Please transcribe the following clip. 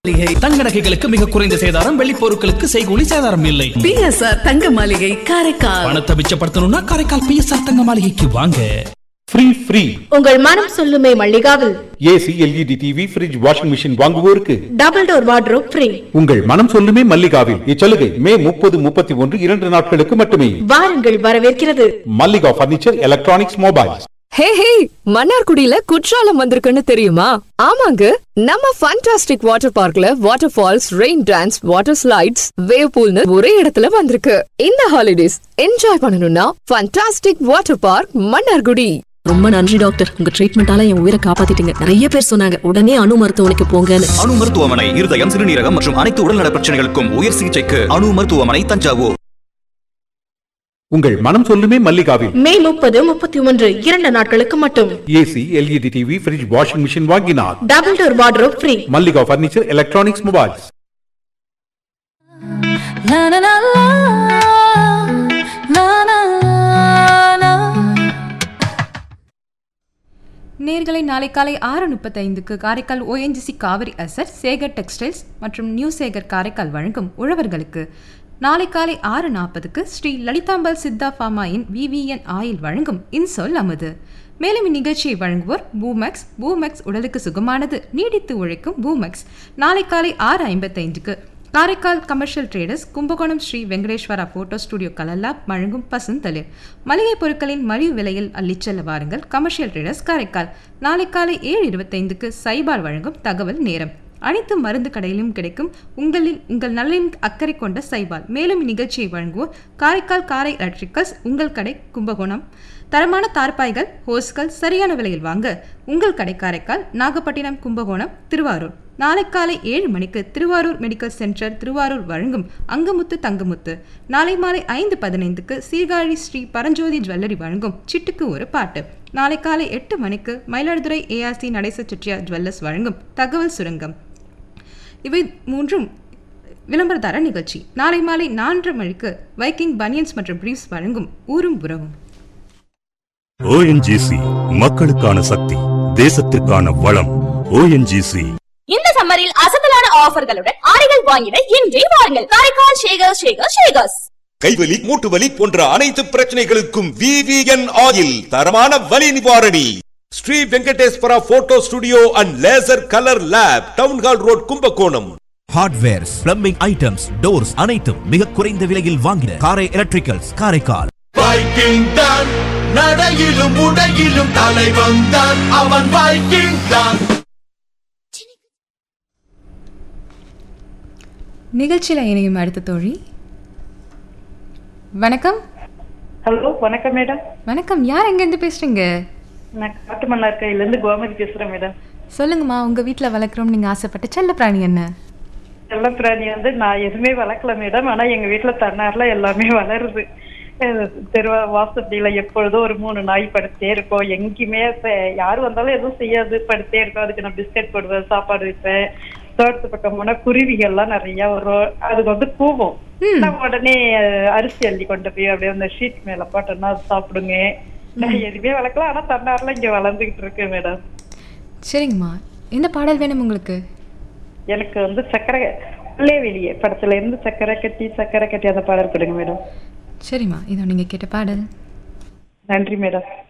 மளிகை தங்க நகைகளுக்கு மிக குறைந்த சேதாரம் வெள்ளி பொருட்களுக்கு செய்கூலி சேதாரம் இல்லை பிஎஸ்ஆர் தங்க மாளிகை காரைக்கால் பணத்தை மிச்சப்படுத்தணும்னா காரைக்கால் பிஎஸ்ஆர் தங்க மாளிகைக்கு வாங்க ஃப்ரீ ஃப்ரீ உங்கள் மனம் சொல்லுமே மல்லிகாவில் AC LED TV fridge washing machine வாங்குவோருக்கு டபுள் டோர் வார்ட்ரோப் ஃப்ரீ உங்கள் மனம் சொல்லுமே மல்லிகாவில் இச்சலுகை மே முப்பது முப்பத்தி ஒன்று இரண்டு நாட்களுக்கு மட்டுமே வாருங்கள் வரவேற்கிறது Mallika furniture electronics mobiles hey hey மன்னார்குடியில குற்றாலம் வந்திருக்குன்னு தெரியுமா ஆமாங்க நம்ம ஃபண்டாஸ்டிக் வாட்டர் பார்க்ல water falls rain dance water slides wave பூல்னு ஒரே இடத்துல வந்திருக்கு இந்த ஹாலிடேஸ் என்ஜாய் பண்ணணும்னா ஃபண்டாஸ்டிக் வாட்டர் பார்க் மன்னார்குடி ரொம்ப நன்றி டாக்டர் உங்க ட்ரீட்மெண்டால என் உயிரை காப்பாத்திட்டீங்க நிறைய பேர் சொன்னாங்க உடனே அணு மருத்துவமனைக்கு போங்கன்னு அணு மருத்துவமனை இருதயம் சிறுநீரகம் மற்றும் அனைத்து உடல்நல பிரச்சனைகளுக்கும் உயர் சிகிச்சைக்கு அணு மருத்துவமனை தஞ்சாவூர் உங்கள் மனம் சொல்லுமே மல்லிகாவில் மே முப்பது முப்பத்தி ஒன்று இரண்டு நாட்களுக்கு மட்டும் AC LED TV fridge washing machine வாங்கினார் double door wardrobe free Mallika furniture electronics mobiles நேர்களை நாளை காலை ஆறு முப்பத்தைந்துக்கு காரைக்கால் ஓஎன்ஜிசி காவிரி அசர் சேகர் டெக்ஸ்டைல்ஸ் மற்றும் நியூ சேகர் காரைக்கால் வழங்கும் உழவர்களுக்கு நாளை காலை ஆறு நாற்பதுக்கு ஸ்ரீ லலிதாம்பல் சித்தா ஃபார்மாயின் விவிஎன் ஆயில் வழங்கும் இன்சொல் அமுது மேலும் இந்நிகழ்ச்சியை வழங்குவோர் பூமெக்ஸ் பூமெக்ஸ் உடலுக்கு சுகமானது நீடித்து உழைக்கும் பூமெக்ஸ் நாளை காலை ஆறு ஐம்பத்தைந்துக்கு Karaikal commercial traders Kumbakonam Sri Venkateswara photo studio கலல்லாப் வழங்கும் பசுந்தளிர் மளிகை பொருட்களின் மலிவு விலையில் அள்ளிச் செல்ல வாருங்கள் கமர்ஷியல் ட்ரேடர்ஸ் காரைக்கால் நாளை காலை ஏழு இருபத்தைந்துக்கு சைபால் வழங்கும் தகவல் நேரம் அனைத்து மருந்து கடையிலும் கிடைக்கும் உங்களின் உங்கள் நலனின் அக்கறை கொண்ட சைபால் மேலும் இந்நிகழ்ச்சியை வழங்குவோர் காரைக்கால் காரை எலக்ட்ரிக்கல்ஸ் உங்கள் கடை கும்பகோணம் தரமான தார்பாய்கள் ஹோஸ்கள் சரியான விலையில் வாங்க உங்கள் கடை காரைக்கால் நாகப்பட்டினம் கும்பகோணம் திருவாரூர் நாளை காலை ஏழு மணிக்கு திருவாரூர் மெடிக்கல் சென்டர் திருவாரூர் வழங்கும் அங்கமுத்து தங்கமுத்து நாளை மாலை ஐந்து பதினைந்துக்கு சீர்காழி ஸ்ரீ பரஞ்சோதி ஜுவல்லரி வழங்கும் சிட்டுக்கு ஒரு பாட்டு நாளை காலை எட்டு மணிக்கு மயிலாடுதுறை ஏஆர்சி நடேச செட்டியார் ஜுவல்லர்ஸ் வழங்கும் தகவல் சுரங்கம் இவை மூன்றும் விளம்பரதார நிகழ்ச்சி நாளை மாலை நான்கு மணிக்கு வைக்கிங் பனியன்ஸ் மற்றும் பிரீஃப்ஸ் வழங்கும் ஊரும் உறவும் ஓஎன்ஜிசி மக்களுக்கான சக்தி தேசத்திற்கான வளம் ஓஎன்ஜிசி இந்த சம்மரில் அசத்தலான ஆஃபர்களுடன் ஆடைகள் வாங்கிட இன்றே வாருங்கள் காரைக்கால் ஷேகர் ஷேகர் ஷேகர்ஸ் கைவலி மூட்டு வலி போன்ற அனைத்து பிரச்சனைகளுக்கும் விவிஎன் ஆயில் தரமான வலி நிவாரணி Sri Venkateswara photo studio and laser colour lab town hall road Kumbakonam hardwares plumbing items doors அனைத்தும் மிக குறைந்த விலையில் வாங்கின காரை எலக்ட்ரிக்கல்ஸ் காரைக்கால் வைக்கிங் தான் நடையிலும் உடையிலும் தலைவன் தான் அவன் வைக்கிங் தான் நிகழ்ச்சியில் இணையும் அடுத்த தோழி வணக்கம் ஹலோ வணக்கம் மேடம் வணக்கம் யார் எங்கேருந்து பேசுறீங்க நான் காட்டுமன்னார் கையிலேருந்து கோமதி பேசுகிறேன் மேடம் சொல்லுங்கம்மா உங்க வீட்டில் வளர்க்குறோம் நீங்க ஆசைப்பட்ட செல்ல பிராணி என்ன செல்ல பிராணி வந்து நான் எதுவுமே வளர்க்கல மேடம் ஆனால் எங்கள் வீட்டில் தன்னார்ல எல்லாமே வளருது அஹ் தெருவா வாசப்படியில எப்பொழுதும் ஒரு மூணு நாய் படுத்தே இருக்கும் எங்கேயுமே இப்ப யாரு வந்தாலும் எதுவும் செய்யாது படுத்தே இருக்கும் அதுக்கு நான் பிஸ்கட் போடுவேன் சாப்பாடு வைப்பேன் தோட்டத்து பக்கம் போனா குருவிகள்லாம் நிறைய வரும் அதுக்கு வந்து கூவும் நான் உடனே அஹ், அரிசி அள்ளி கொண்டு போய் அப்படியே அந்த ஷீட் மேல போட்டோம்னா அது சாப்பிடுங்க நான் எதுவுமே வளர்க்கல ஆனா தன்னார்ல இங்க வளர்ந்துகிட்டு இருக்கு மேடம் சரிங்கம்மா என்ன பாடல் வேணும் உங்களுக்கு எனக்கு வந்து சக்கரை உள்ளே வெளியே படத்துல இருந்து சக்கரை கட்டி சக்கரை கட்டி அந்த பாடல் போடுங்க மேடம் சரிம்மா இதோ நீங்க கேட்ட பாடல் நன்றி மேடம்